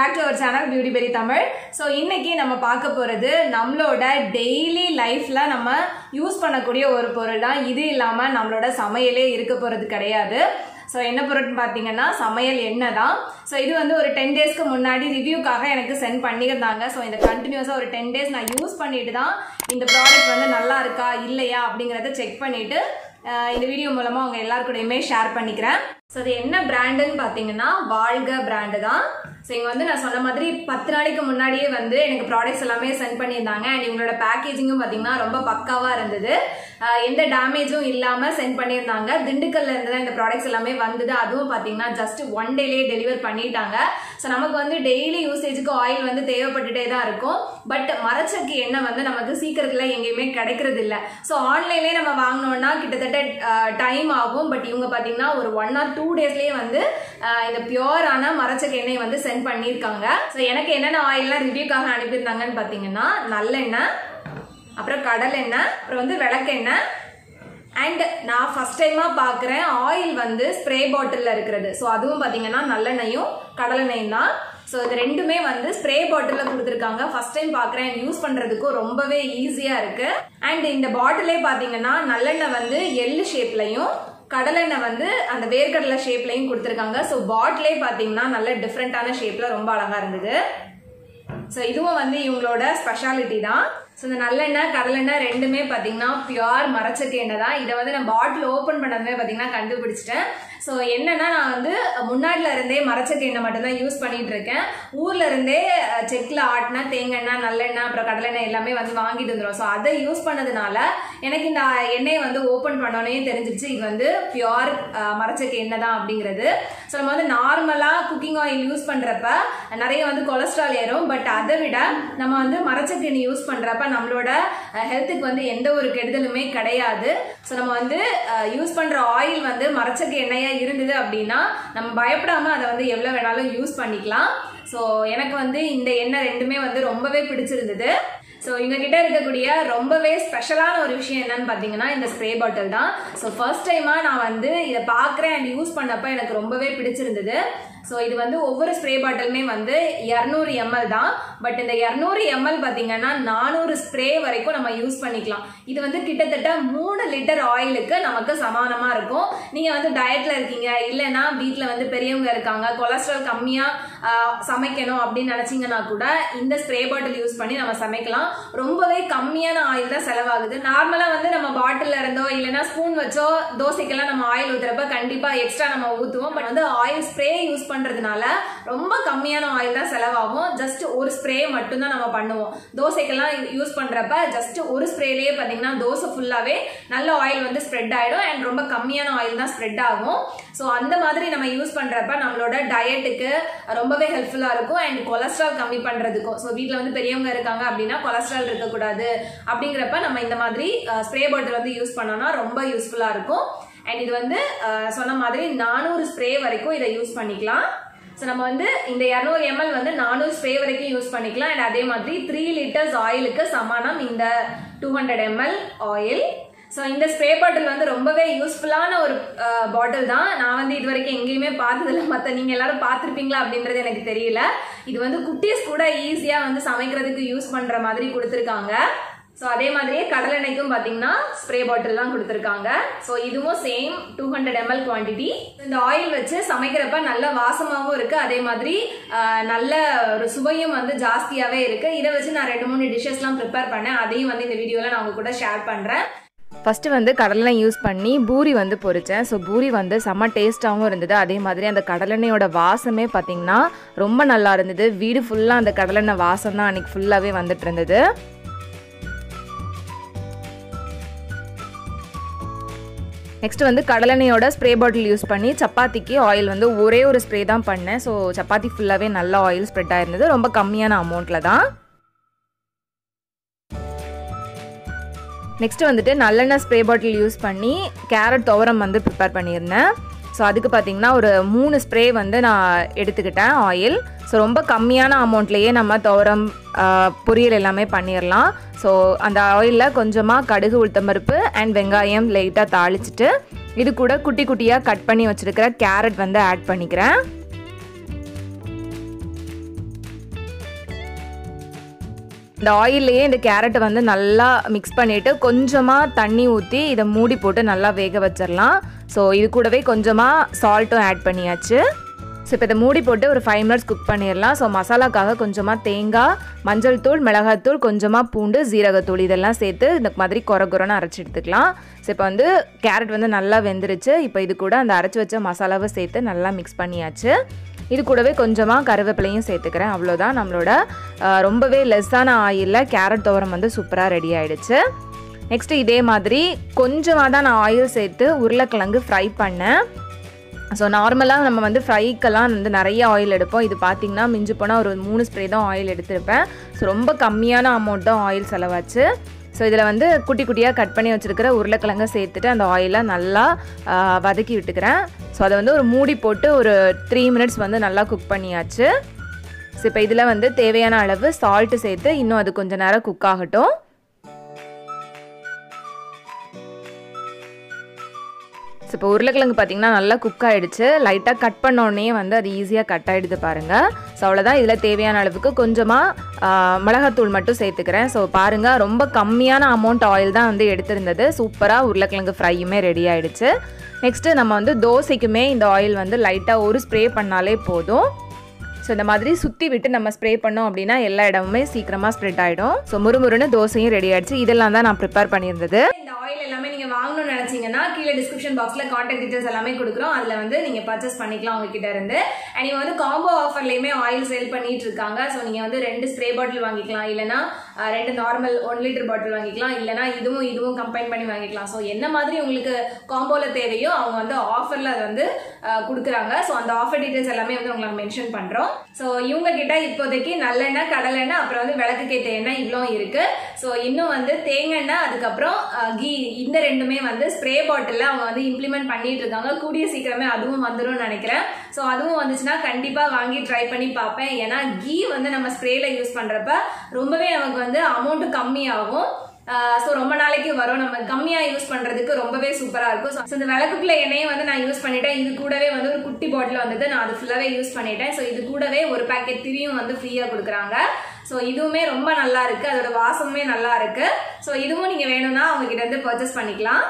back to our channel beauty berry Tamil so இன்னைக்கு நம்ம பார்க்க போகிறது நம்மளோட டெய்லி லைஃப்பில் நம்ம யூஸ் பண்ணக்கூடிய ஒரு பொருள் தான் இது இல்லாமல் நம்மளோட சமையலே இருக்க போகிறது கிடையாது ஸோ என்ன பொருட்னு பார்த்தீங்கன்னா சமையல் எண்ணெய் தான் ஸோ இது வந்து ஒரு டென் டேஸ்க்கு முன்னாடி ரிவ்யூக்காக எனக்கு சென்ட் பண்ணியிருந்தாங்க ஸோ இந்த கண்டினியூஸாக ஒரு டென் டேஸ் நான் யூஸ் பண்ணிட்டு தான் இந்த ப்ராடக்ட் வந்து நல்லா இருக்கா இல்லையா அப்படிங்கிறத செக் பண்ணிவிட்டு இந்த வீடியோ மூலமாக உங்கள் எல்லாருக்கூடையுமே ஷேர் பண்ணிக்கிறேன் ஸோ அது என்ன பிராண்டுன்னு பார்த்தீங்கன்னா வாழ்க பிராண்டு தான் ஸோ இங்கே வந்து நான் சொன்ன மாதிரி பத்து நாளைக்கு முன்னாடியே வந்து எனக்கு ப்ராடக்ட்ஸ் எல்லாமே சென்ட் பண்ணியிருந்தாங்க அண்ட் இவங்களோட பேக்கேஜிங்கும் பார்த்தீங்கன்னா ரொம்ப பக்காவாக இருந்தது ஆஹ் எந்த டேமேஜும் இல்லாமல் சென்ட் பண்ணியிருந்தாங்க திண்டுக்கல்ல இருந்து தான் இந்த ப்ராடக்ட்ஸ் எல்லாமே வந்தது அதுவும் பார்த்தீங்கன்னா ஜஸ்ட் ஒன் டேலேயே டெலிவர் பண்ணிட்டாங்க ஸோ நமக்கு வந்து டெய்லி யூசேஜுக்கு ஆயில் வந்து தேவைப்பட்டுட்டே தான் இருக்கும் பட் மரச்சக்கு எண்ணெய் வந்து நமக்கு சீக்கிரத்தில் எங்கேயுமே கிடைக்கிறது இல்லை ஸோ ஆன்லைன்லேயே நம்ம வாங்கினோம்னா கிட்டத்தட்ட டைம் ஆகும் பட் இவங்க பார்த்தீங்கன்னா ஒரு ஒன் ஆர் டூ டேஸ்லேயே வந்து ஆஹ் இந்த பியோரான மரச்சக்கு எண்ணெய் வந்து சென்ட் பண்ணியிருக்காங்க ஸோ எனக்கு என்னென்ன ஆயில்லாம் ரிவ்யூக்காக அனுப்பியிருந்தாங்கன்னு பார்த்தீங்கன்னா நல்லெண்ணெய் அப்புறம் கடலெண்ணெய் அப்புறம் வந்து விளக்கெண்ணெய் அண்ட் நான் ஃபர்ஸ்ட் டைமாக பார்க்குறேன் ஆயில் வந்து ஸ்ப்ரே பாட்டிலில் இருக்கிறது ஸோ அதுவும் பார்த்தீங்கன்னா நல்லெண்ணெயும் கடலெண்ணெயும் தான் ஸோ இது ரெண்டுமே வந்து ஸ்ப்ரே பாட்டிலில் கொடுத்துருக்காங்க ஃபர்ஸ்ட் டைம் பார்க்குறேன் யூஸ் பண்ணுறதுக்கும் ரொம்பவே ஈஸியாக இருக்குது அண்ட் இந்த பாட்டிலே பார்த்தீங்கன்னா நல்லெண்ணெய் வந்து எள்ளு ஷேப்லையும் கடலெண்ணெய் வந்து அந்த வேர்க்கடலை ஷேப்லையும் கொடுத்துருக்காங்க ஸோ பாட்டிலே பார்த்தீங்கன்னா நல்ல டிஃப்ரெண்ட்டான ஷேப்பில் ரொம்ப அழகாக இருந்தது ஸோ இதுவும் வந்து இவங்களோட ஸ்பெஷாலிட்டி தான் ஸோ இந்த நல்லெண்ணெய் கடலெண்ணெய் ரெண்டுமே பார்த்தீங்கன்னா பியூர் மரச்சக்கு எண்ணெய் தான் இதை வந்து நான் பாட்டில் ஓப்பன் பண்ணதுமே பார்த்தீங்கன்னா கண்டுபிடிச்சிட்டேன் ஸோ என்னன்னா நான் வந்து முன்னாடில இருந்தே மரச்சக்கு எண்ணெய் மட்டும்தான் யூஸ் பண்ணிட்டு இருக்கேன் ஊர்ல இருந்தே செக்கில் ஆட்டின தேங்காய் நல்லெண்ணெய் அப்புறம் கடலெண்ணெய் எல்லாமே வந்து வாங்கிட்டு வந்துடும் ஸோ அதை யூஸ் பண்ணதுனால எனக்கு இந்த எண்ணெயை வந்து ஓப்பன் பண்ணோன்னே தெரிஞ்சிச்சு இது வந்து பியூர் மரச்சக்கு எண்ணெய் தான் அப்படிங்கிறது ஸோ நம்ம வந்து நார்மலாக குக்கிங் ஆயில் யூஸ் பண்ணுறப்ப நிறைய வந்து கொலஸ்ட்ரால் ஏறும் பட் அதை விட நம்ம வந்து மரச்சக்கு எண்ணெய் யூஸ் பண்ணுறப்ப நம்மளோட ஹெல்த்துக்கு வந்து எந்த ஒரு கெடுதலுமே கிடையாது ஸோ நம்ம வந்து யூஸ் பண்ணுற ஆயில் வந்து மரச்சக்கு எண்ணெயாக இருந்தது அப்படின்னா நம்ம பயப்படாமல் அதை வந்து எவ்வளோ வேணாலும் யூஸ் பண்ணிக்கலாம் ஸோ எனக்கு வந்து இந்த எண்ணெய் ரெண்டுமே வந்து ரொம்பவே பிடிச்சிருந்தது ஸோ இவங்க கிட்ட இருக்கக்கூடிய ரொம்பவே ஸ்பெஷலான ஒரு விஷயம் என்னன்னு பார்த்தீங்கன்னா இந்த ஸ்ப்ரே பாட்டில் தான் ஸோ ஃபர்ஸ்ட் டைமாக நான் வந்து இதை பார்க்குறேன் அண்ட் யூஸ் பண்ணப்போ எனக்கு ரொம்பவே பிடிச்சிருந்தது ஸோ இது வந்து ஒவ்வொரு ஸ்ப்ரே பாட்டிலுமே வந்து இரநூறு எம்எல் தான் பட் இந்த இரநூறு எம்எல் பார்த்தீங்கன்னா நானூறு ஸ்ப்ரே வரைக்கும் நம்ம யூஸ் பண்ணிக்கலாம் இது வந்து கிட்டத்தட்ட மூணு லிட்டர் ஆயிலுக்கு நமக்கு சமானமாக இருக்கும் நீங்கள் வந்து டயட்டில் இருக்கீங்க இல்லைன்னா வீட்டில் வந்து பெரியவங்க இருக்காங்க கொலஸ்ட்ரால் கம்மியாக சமைக்கணும் அப்படின்னு நினச்சிங்கன்னா கூட இந்த ஸ்ப்ரே பாட்டில் யூஸ் பண்ணி நம்ம சமைக்கலாம் ரொம்பவே கம்மியான ஆயில் தான் செலவாகுது நார்மலாக வந்து நம்ம பாட்டில் இருந்தோ இல்லைன்னா ஸ்பூன் வச்சோ தோசைக்கெல்லாம் நம்ம ஆயில் ஊற்றுறப்ப கண்டிப்பாக எக்ஸ்ட்ரா நம்ம ஊற்றுவோம் பட் வந்து ஆயில் ஸ்ப்ரே யூஸ் பண்ணுறதுனால ரொம்ப கம்மியான ஆயில் தான் செலவாகும் ஜஸ்ட் ஒரு ஸ்ப்ரே மட்டும்தான் நம்ம பண்ணுவோம் தோசைக்கெல்லாம் யூஸ் பண்ணுறப்ப ஜஸ்ட் ஒரு ஸ்ப்ரேலேயே பார்த்தீங்கன்னா தோசை ஃபுல்லாகவே நல்ல ஆயில் வந்து ஸ்ப்ரெட் ஆகிடும் அண்ட் ரொம்ப கம்மியான ஆயில் தான் ஸ்ப்ரெட் ஆகும் ஸோ அந்த மாதிரி நம்ம யூஸ் பண்ணுறப்ப நம்மளோட டயட்டுக்கு ரொம்பவே ஹெல்ப்ஃபுல்லாக இருக்கும் அண்ட் கொலஸ்ட்ரால் கம்மி பண்ணுறதுக்கும் ஸோ வீட்டில் வந்து பெரியவங்க இருக்காங்க அப்படின்னா கொலஸ்ட்ரால் இருக்கக்கூடாது அப்படிங்கிறப்ப நம்ம இந்த மாதிரி ஸ்ப்ரே பாட்டில் வந்து யூஸ் பண்ணோம்னா ரொம்ப யூஸ்ஃபுல்லாக இருக்கும் அண்ட் இது வந்து சொன்ன மாதிரி நானூறு ஸ்ப்ரே வரைக்கும் இதை யூஸ் பண்ணிக்கலாம் ஸோ நம்ம வந்து இந்த இரநூறு எம்எல் வந்து நானூறு ஸ்ப்ரே வரைக்கும் யூஸ் பண்ணிக்கலாம் அண்ட் அதே மாதிரி த்ரீ லிட்டர்ஸ் ஆயிலுக்கு சமானம் இந்த two hundred ML oil so இந்த ஸ்ப்ரே பாட்டில் வந்து ரொம்பவே யூஸ்ஃபுல்லான ஒரு பாட்டில் தான் நான் வந்து இது வரைக்கும் எங்கேயுமே பார்த்ததில்ல மற்ற நீங்கள் எல்லாரும் பார்த்துருப்பீங்களா அப்படின்றது எனக்கு தெரியல இது வந்து குட்டீஸ் கூட ஈஸியாக வந்து சமைக்கிறதுக்கு யூஸ் பண்ணுற மாதிரி கொடுத்துருக்காங்க ஸோ அதே மாதிரியே கடலெண்ணெய்க்கும் பார்த்தீங்கன்னா ஸ்ப்ரே பாட்டில் தான் கொடுத்துருக்காங்க ஸோ இதுவும் same two hundred ML quantity இந்த ஆயில் வச்சு சமைக்கிறப்ப நல்ல வாசமாகவும் இருக்குது அதே மாதிரி நல்ல ஒரு சுவையும் வந்து ஜாஸ்தியாகவே இருக்குது இதை வச்சு நான் ரெண்டு மூணு டிஷ்ஷஸ்லாம் ப்ரிப்பேர் பண்ணேன் அதையும் வந்து இந்த வீடியோவில் நான் உங்க கூட ஷேர் பண்ணுறேன் ஃபஸ்ட்டு வந்து கடலெண்ணெய் யூஸ் பண்ணி பூரி வந்து பொரித்தேன் ஸோ பூரி வந்து செம்ம டேஸ்ட்டாகவும் இருந்தது அதே மாதிரி அந்த கடலெண்ணெயோட வாசமே பார்த்திங்கன்னா ரொம்ப நல்லா இருந்தது வீடு ஃபுல்லாக அந்த கடலெண்ணெய் வாசம் தான் அன்றைக்கி ஃபுல்லாகவே வந்துட்டு இருந்தது நெக்ஸ்ட் வந்து கடலெண்ணெயோட ஸ்ப்ரே பாட்டில் யூஸ் பண்ணி சப்பாத்திக்கு ஆயில் வந்து ஒரே ஒரு ஸ்ப்ரே தான் பண்ணேன் ஸோ சப்பாத்தி ஃபுல்லாகவே நல்ல ஆயில் ஸ்ப்ரெட் ஆயிருந்தது ரொம்ப கம்மியான அமௌண்ட்டில் தான் நெக்ஸ்ட் வந்துட்டு நல்லெண்ணெய் ஸ்ப்ரே பாட்டில் யூஸ் பண்ணி கேரட் துவரம் வந்து ப்ரிப்பேர் பண்ணியிருந்தேன் ஸோ அதுக்கு பார்த்தீங்கன்னா ஒரு மூணு ஸ்ப்ரே வந்து நான் எடுத்துக்கிட்டேன் ஆயில் ஸோ ரொம்ப கம்மியான அமௌண்ட்லேயே நம்ம துவரம் பொரியல் எல்லாமே பண்ணிடலாம் ஸோ அந்த ஆயிலில் கொஞ்சமாக கடுகு உளுத்தம்பருப்பு அண்ட் வெங்காயம் லைட்டாக தாளிச்சிட்டு இது கூட குட்டி குட்டியாக கட் பண்ணி வச்சுருக்கிற கேரட் வந்து ஆட் பண்ணிக்கிறேன் இந்த ஆயில்லையே இந்த கேரட்டை வந்து நல்லா மிக்ஸ் பண்ணிவிட்டு கொஞ்சமாக தண்ணி ஊற்றி இதை மூடி போட்டு நல்லா வேக வச்சிடலாம் ஸோ இது கூடவே கொஞ்சமாக சால்ட்டும் ஆட் பண்ணியாச்சு ஸோ இப்போ இதை மூடி போட்டு ஒரு ஃபைவ் மினிட்ஸ் குக் பண்ணிடலாம் ஸோ மசாலாக்காக கொஞ்சமாக தேங்காய் மஞ்சள் தூள் மிளகாத்தூள் கொஞ்சமாக பூண்டு ஜீரகத்தூள் இதெல்லாம் சேர்த்து இந்த மாதிரி குறை குறைன்னு அரைச்சி எடுத்துக்கலாம் ஸோ இப்போ வந்து கேரட் வந்து நல்லா வெந்துருச்சு இப்போ இது கூட அந்த அரைச்சி வச்ச மசாலாவை சேர்த்து நல்லா மிக்ஸ் பண்ணியாச்சு இது கூடவே கொஞ்சமாக கருவேப்பிலையும் சேர்த்துக்கிறேன் அவ்வளோதான் நம்மளோட அஹ், ரொம்பவே லெஸ்ஸான ஆயிலில் கேரட் துவரம் வந்து சூப்பராக ரெடி ஆயிடுச்சு நெக்ஸ்ட்டு இதே மாதிரி கொஞ்சமாக தான் நான் ஆயில் சேர்த்து உருளைக்கிழங்கு ஃப்ரை பண்ணேன் ஸோ நார்மலாக நம்ம வந்து ஃப்ரைக்கெல்லாம் வந்து நிறைய ஆயில் எடுப்போம் இது பார்த்திங்கன்னா மிஞ்சி போனால் ஒரு மூணு ஸ்ப்ரே தான் ஆயில் எடுத்திருப்பேன் ஸோ ரொம்ப கம்மியான அமௌண்ட் தான் ஆயில் செலவாச்சு ஸோ இதில் வந்து குட்டி குட்டியாக கட் பண்ணி வச்சுருக்கிற உருளைக்கிழங்க சேர்த்துட்டு அந்த ஆயிலை நல்லா ஆ, வதக்கி விட்டுக்கிறேன் ஸோ அதை வந்து ஒரு மூடி போட்டு ஒரு த்ரீ மினிட்ஸ் வந்து நல்லா குக் பண்ணியாச்சு ஸோ இப்போ இதில் வந்து தேவையான அளவு சால்ட்டு சேர்த்து இன்னும் அது கொஞ்சம் நேரம் குக் ஆகட்டும் ஸோ இப்போ உருளைக்கிழங்கு பார்த்தீங்கன்னா நல்லா குக் ஆகிடுச்சு லைட்டாக கட் பண்ணோடனே வந்து அது ஈஸியாக கட் ஆகிடுது பாருங்கள் ஸோ அவ்வளோதான் இதில் தேவையான அளவுக்கு கொஞ்சமாக மிளகாத்தூள் மட்டும் சேர்த்துக்கிறேன் ஸோ பாருங்கள் ரொம்ப கம்மியான அமௌண்ட் ஆயில் தான் வந்து எடுத்திருந்தது சூப்பராக உருளைக்கிழங்கு ஃப்ரையுமே ரெடி ஆகிடுச்சு நெக்ஸ்ட்டு நம்ம வந்து தோசைக்குமே இந்த ஆயில் வந்து லைட்டாக ஒரு ஸ்ப்ரே பண்ணாலே போதும் ஸோ இந்த மாதிரி சுற்றி விட்டு நம்ம ஸ்ப்ரே பண்ணோம் அப்படின்னா எல்லா இடமுமே சீக்கிரமாக ஸ்ப்ரெட் ஆகிடும் ஸோ முறுமுறுன்னு தோசையும் ரெடி ஆயிடுச்சு இதெல்லாம் தான் நான் ப்ரிப்பேர் பண்ணியிருந்தது இந்த ஆயில் எல்லாமே நீங்க வாங்கணும்னு நினைச்சீங்கன்னா கீழே டிஸ்கிரிப்ஷன் பாக்ஸ்ல கான்டாக்ட் டீடைல்ஸ் எல்லாமே கொடுக்குறோம் அதுல வந்து நீங்க பர்ச்சேஸ் பண்ணிக்கலாம் உங்ககிட்ட இருந்து அண்ட் இவங்க வந்து காம்போ ஆஃபர்லயுமே ஆயில் சேல் பண்ணிட்டு இருக்காங்க ஸோ நீங்க வந்து ரெண்டு ஸ்ப்ரே பாட்டில் வாங்கிக்கலாம் இல்லைன்னா அஹ், ரெண்டு நார்மல் ஒன் லிட்டர் பாட்டில் வாங்கிக்கலாம் இல்லைன்னா இதுவும் இதுவும் கம்பைன் பண்ணி வாங்கிக்கலாம் ஸோ என்ன மாதிரி உங்களுக்கு காம்போல தேவையோ அவங்க வந்து ஆஃபர்ல அதை வந்து அஹ், கொடுக்குறாங்க ஸோ அந்த ஆஃபர் டீடைல்ஸ் எல்லாமே வந்து உங்களுக்கு மென்ஷன் பண்றோம் ஸோ இவங்க கிட்ட இப்போதைக்கு நல்லெண்ணெய் கடலெண்ணெய் அப்புறம் வந்து விளக்குக்கேற்ற எண்ணெய் இவ்வளோ இருக்கு ஸோ இன்னும் வந்து தேங்காய் எண்ணெய் அதுக்கப்புறம் அஹ், கீ இந்த ரெண்டுமே வந்து ஸ்ப்ரே பாட்டிலில் அவங்க வந்து இம்ப்ளிமெண்ட் பண்ணிட்டு இருக்காங்க கூடிய சீக்கிரமே அதுவும் வந்துரும்னு நினைக்கிறேன் ஸோ அதுவும் வந்துச்சுன்னா கண்டிப்பாக வாங்கி ட்ரை பண்ணி பார்ப்பேன் ஏன்னா கீ வந்து நம்ம ஸ்ப்ரேல யூஸ் பண்ணுறப்ப ரொம்பவே நமக்கு வந்து அமௌண்ட் கம்மியாகும் ஸோ ரொம்ப நாளைக்கு வரும் நம்ம கம்மியாக யூஸ் பண்ணுறதுக்கு ரொம்பவே சூப்பராக இருக்கும் ஸோ இந்த விளக்குக்குள்ள எண்ணெயும் வந்து நான் யூஸ் பண்ணிட்டேன் இது கூடவே வந்து ஒரு குட்டி பாட்டில் வந்தது நான் அது ஃபுல்லாகவே யூஸ் பண்ணிட்டேன் ஸோ இது கூடவே ஒரு பேக்கெட் திரியும் வந்து ஃப்ரீயாக கொடுக்குறாங்க ஸோ இதுவுமே ரொம்ப நல்லா இருக்கு அதோட வாசமுமே நல்லா இருக்கு ஸோ இதுவும் நீங்கள் வேணும்னா அவங்க கிட்ட இருந்து பர்ச்சேஸ் பண்ணிக்கலாம்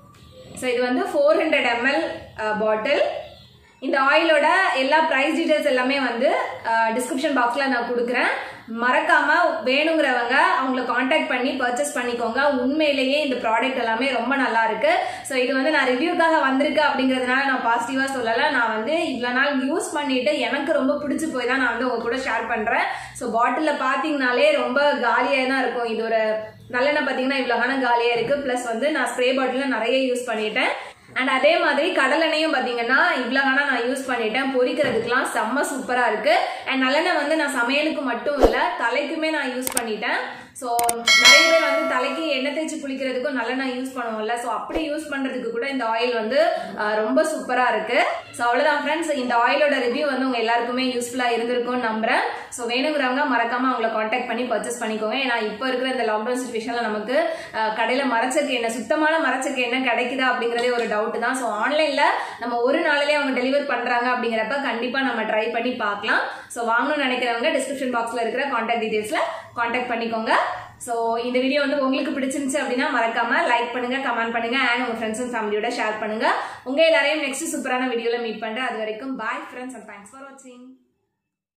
ஸோ இது வந்து ஃபோர் ஹண்ட்ரட் எம்எல் பாட்டில் இந்த ஆயிலோட எல்லா ப்ரைஸ் டீடைல்ஸ் எல்லாமே வந்து டிஸ்கிரிப்ஷன் பாக்ஸில் நான் கொடுக்குறேன் மறக்காம வேணுங்கிறவங்க அவங்கள காண்டாக்ட் பண்ணி பர்ச்சேஸ் பண்ணிக்கோங்க உண்மையிலேயே இந்த ப்ராடக்ட் எல்லாமே ரொம்ப நல்லா இருக்கு ஸோ இது வந்து நான் ரிவ்யூக்காக வந்திருக்கு அப்படிங்கிறதுனால நான் பாசிட்டிவாக சொல்லலை நான் வந்து இவ்வளோ நாள் யூஸ் பண்ணிட்டு எனக்கு ரொம்ப பிடிச்சி போய் தான் நான் வந்து உங்க கூட ஷேர் பண்ணுறேன் ஸோ பாட்டிலில் பார்த்தீங்கனாலே ரொம்ப காலியாக தான் இருக்கும் இது ஒரு நல்லெண்ணெய் பார்த்தீங்கன்னா இவ்வளோ காலியாக இருக்கு ப்ளஸ் வந்து நான் ஸ்ப்ரே பாட்டிலில் நிறைய யூஸ் பண்ணிட்டேன் அண்ட் அதே மாதிரி கடலெண்ணையும் பார்த்தீங்கன்னா இவ்வளோ வேணா நான் யூஸ் பண்ணிட்டேன் பொரிக்கிறதுக்குலாம் செம்ம சூப்பராக இருக்கு அண்ட் நல்லெண்ணெய் வந்து நான் சமையலுக்கு மட்டும் இல்லை தலைக்குமே நான் யூஸ் பண்ணிட்டேன் ஸோ நிறைய பேர் வந்து தலைக்கு எண்ணெய் தேய்ச்சி குளிக்கிறதுக்கும் நல்லெண்ணெய் யூஸ் பண்ணுவோம்ல ஸோ அப்படி யூஸ் பண்ணுறதுக்கு கூட இந்த ஆயில் வந்து அஹ், ரொம்ப சூப்பராக இருக்கு ஸோ அவ்வளோதான் ஃப்ரெண்ட்ஸ் இந்த ஆயிலோட ரிவ்யூ வந்து உங்கள் எல்லாருக்குமே யூஸ்ஃபுல்லாக இருந்திருக்கும்னு நம்புறேன் ஸோ வேணுங்கிறவங்க மறக்காம அவங்கள காண்டாக்ட் பண்ணி பர்ச்சேஸ் பண்ணிக்கோங்க ஏன்னா இப்போ இருக்கிற இந்த லாக்டவுன் சுச்சுவேஷனில் நமக்கு அஹ், கடையில் மரச்சக்கு எண்ணெய் சுத்தமான மரச்சக்கு எண்ணெய் கிடைக்குதா அப்படிங்கிறதே ஒரு டவுட் தான் ஸோ ஆன்லைனில் நம்ம ஒரு நாளிலே அவங்க டெலிவர் பண்ணுறாங்க அப்படிங்கிறப்ப கண்டிப்பாக நம்ம ட்ரை பண்ணி பார்க்கலாம் ஸோ வாங்கணும்னு நினைக்கிறவங்க டிஸ்கிரிப்ஷன் பாக்ஸில் இருக்கிற காண்டாக்ட் டீடைல்ஸில் காண்டாக்ட் பண்ணிக்கோங்க ஸோ இந்த வீடியோ வந்து உங்களுக்கு பிடிச்சிருந்துச்சு அப்படின்னா மறக்காம லைக் பண்ணுங்க கமெண்ட் பண்ணுங்க அண்ட் உங்க ஃப்ரெண்ட்ஸ் அண்ட் ஃபேமிலியோட ஷேர் பண்ணுங்க உங்க எல்லாரையும் நெக்ஸ்ட் சூப்பரான வீடியோல மீட் பண்றேன் அது வரைக்கும் bye friends and thanks for வாட்சிங்